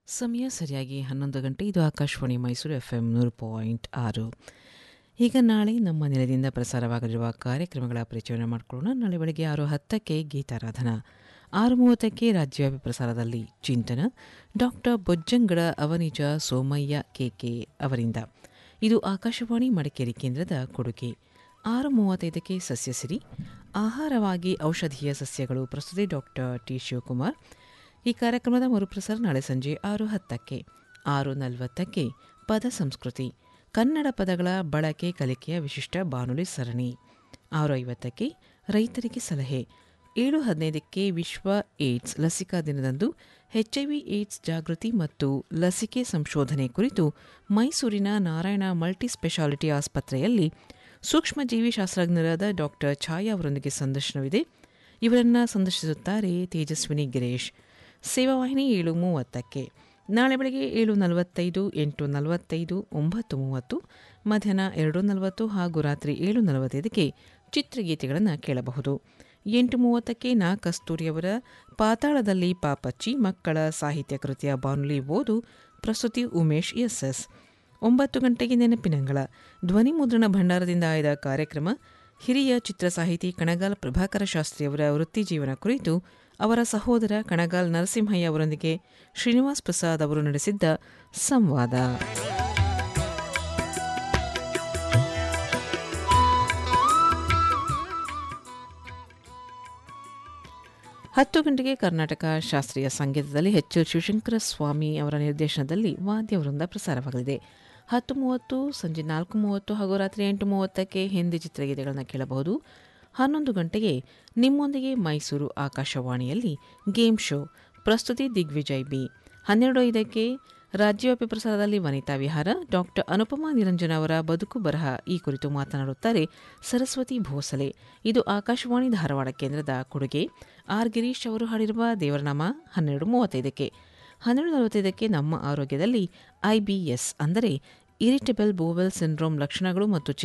ಸಮಯ ಸರಿಯಾಗಿ ಹನ್ನೊಂದು ಗಂಟೆ ಇದು ಆಕಾಶವಾಣಿ ಮೈಸೂರು ಎಫ್ ಎಂ ನೂರು ಪಾಯಿಂಟ್ ಆರು ಈಗ ನಾಳೆ ನಮ್ಮ ನೆಲದಿಂದ ಪ್ರಸಾರವಾಗಲಿರುವ ಕಾರ್ಯಕ್ರಮಗಳ ಪರಿಚಯವನ್ನು ಮಾಡಿಕೊಳ್ಳೋಣ ನಾಳೆ ಬೆಳಗ್ಗೆ ಆರು ಹತ್ತಕ್ಕೆ ಗೀತಾರಾಧನಾ ಆರು ಮೂವತ್ತಕ್ಕೆ ರಾಜ್ಯವ್ಯಾಪಿ ಪ್ರಸಾರದಲ್ಲಿ ಚಿಂತನ ಡಾಕ್ಟರ್ ಬೊಜ್ಜಂಗಡ ಅವನಿಜ ಸೋಮಯ್ಯ ಕೆಕೆ ಅವರಿಂದ ಇದು ಆಕಾಶವಾಣಿ ಮಡಿಕೇರಿ ಕೇಂದ್ರದ ಕೊಡುಗೆ ಆರು ಮೂವತ್ತೈದಕ್ಕೆ ಸಸ್ಯಸಿರಿ ಆಹಾರವಾಗಿ ಔಷಧೀಯ ಸಸ್ಯಗಳು ಪ್ರಸ್ತುತಿ ಡಾಕ್ಟರ್ ಟಿ ಶಿವಕುಮಾರ್ ಈ ಕಾರ್ಯಕ್ರಮದ ಮರುಪ್ರಸಾರ ನಾಳೆ ಸಂಜೆ ಆರು ಹತ್ತಕ್ಕೆ ಆರು ನಲವತ್ತಕ್ಕೆ ಪದ ಸಂಸ್ಕೃತಿ ಕನ್ನಡ ಪದಗಳ ಬಳಕೆ ಕಲಿಕೆಯ ವಿಶಿಷ್ಟ ಬಾನುಲಿ ಸರಣಿ ಆರು ಐವತ್ತಕ್ಕೆ ರೈತರಿಗೆ ಸಲಹೆ ಏಳು ಹದಿನೈದಕ್ಕೆ ವಿಶ್ವ ಏಡ್ಸ್ ಲಸಿಕಾ ದಿನದಂದು ಎಚ್ಐವಿ ಏಡ್ಸ್ ಜಾಗೃತಿ ಮತ್ತು ಲಸಿಕೆ ಸಂಶೋಧನೆ ಕುರಿತು ಮೈಸೂರಿನ ನಾರಾಯಣ ಮಲ್ಟಿ ಸ್ಪೆಷಾಲಿಟಿ ಆಸ್ಪತ್ರೆಯಲ್ಲಿ ಸೂಕ್ಷ್ಮಜೀವಿ ಶಾಸ್ತ್ರಜ್ಞರಾದ ಡಾಕ್ಟರ್ ಛಾಯಾ ಅವರೊಂದಿಗೆ ಸಂದರ್ಶನವಿದೆ ಇವರನ್ನು ಸಂದರ್ಶಿಸುತ್ತಾರೆ ತೇಜಸ್ವಿನಿ ಗಿರೀಶ್ ಸೇವಾವಾಹಿನಿ ಏಳು ಮೂವತ್ತಕ್ಕೆ ನಾಳೆ ಬೆಳಗ್ಗೆ ಏಳು ನಲವತ್ತೈದು ಎಂಟು ನಲವತ್ತೈದು ಒಂಬತ್ತು ಮೂವತ್ತು ಮಧ್ಯಾಹ್ನ ಎರಡು ನಲವತ್ತು ಹಾಗೂ ರಾತ್ರಿ ಏಳು ನಲವತ್ತೈದಕ್ಕೆ ಚಿತ್ರಗೀತೆಗಳನ್ನು ಕೇಳಬಹುದು ಎಂಟು ಮೂವತ್ತಕ್ಕೆ ನಾ ಕಸ್ತೂರಿಯವರ ಪಾತಾಳದಲ್ಲಿ ಪಾಪಚ್ಚಿ ಮಕ್ಕಳ ಸಾಹಿತ್ಯ ಕೃತಿಯ ಬಾನುಲಿ ಓದು ಪ್ರಸ್ತುತಿ ಉಮೇಶ್ ಎಸ್ ಎಸ್ ಒಂಬತ್ತು ಗಂಟೆಗೆ ನೆನಪಿನಂಗಳ ಧ್ವನಿ ಮುದ್ರಣ ಭಂಡಾರದಿಂದ ಆಯ್ದ ಕಾರ್ಯಕ್ರಮ ಹಿರಿಯ ಚಿತ್ರ ಸಾಹಿತಿ ಕಣಗಾಲ್ ಪ್ರಭಾಕರ ಶಾಸ್ತ್ರಿಯವರ ವೃತ್ತಿ ಜೀವನ ಕುರಿತು ಅವರ ಸಹೋದರ ಕಣಗಾಲ್ ನರಸಿಂಹಯ್ಯ ಅವರೊಂದಿಗೆ ಶ್ರೀನಿವಾಸ್ ಪ್ರಸಾದ್ ಅವರು ನಡೆಸಿದ್ದ ಸಂವಾದ ಹತ್ತು ಗಂಟೆಗೆ ಕರ್ನಾಟಕ ಶಾಸ್ತ್ರೀಯ ಸಂಗೀತದಲ್ಲಿ ಎಚ್ ಎಲ್ ಶಿವಶಂಕರ ಸ್ವಾಮಿ ಅವರ ನಿರ್ದೇಶನದಲ್ಲಿ ವಾದ್ಯವೃಂದ ಪ್ರಸಾರವಾಗಲಿದೆ ಹತ್ತು ಮೂವತ್ತು ಸಂಜೆ ನಾಲ್ಕು ಮೂವತ್ತು ಹಾಗೂ ರಾತ್ರಿ ಎಂಟು ಮೂವತ್ತಕ್ಕೆ ಹಿಂದಿ ಚಿತ್ರಗೀತೆಗಳನ್ನು ಕೇಳಬಹುದು ಹನ್ನೊಂದು ಗಂಟೆಗೆ ನಿಮ್ಮೊಂದಿಗೆ ಮೈಸೂರು ಆಕಾಶವಾಣಿಯಲ್ಲಿ ಗೇಮ್ ಶೋ ಪ್ರಸ್ತುತಿ ದಿಗ್ವಿಜಯ್ ಬಿ ಹನ್ನೆರಡು ಐದಕ್ಕೆ ರಾಜ್ಯವ್ಯಾಪಿ ಪ್ರಸಾರದಲ್ಲಿ ವನಿತಾ ವಿಹಾರ ಡಾಕ್ಟರ್ ಅನುಪಮಾ ನಿರಂಜನ ಅವರ ಬದುಕು ಬರಹ ಈ ಕುರಿತು ಮಾತನಾಡುತ್ತಾರೆ ಸರಸ್ವತಿ ಭೋಸಲೆ ಇದು ಆಕಾಶವಾಣಿ ಧಾರವಾಡ ಕೇಂದ್ರದ ಕೊಡುಗೆ ಆರ್ ಗಿರೀಶ್ ಅವರು ಹಾಡಿರುವ ದೇವರನಾಮ ಹನ್ನೆರಡು ಮೂವತ್ತೈದಕ್ಕೆ ಹನ್ನೆರಡು ನಲವತ್ತೈದಕ್ಕೆ ನಮ್ಮ ಆರೋಗ್ಯದಲ್ಲಿ ಐಬಿಎಸ್ ಅಂದರೆ ಇರಿಟಬಲ್ ಬೋವೆಲ್ ಸಿಂಡ್ರೋಮ್ ಲಕ್ಷಣಗಳು ಮತ್ತು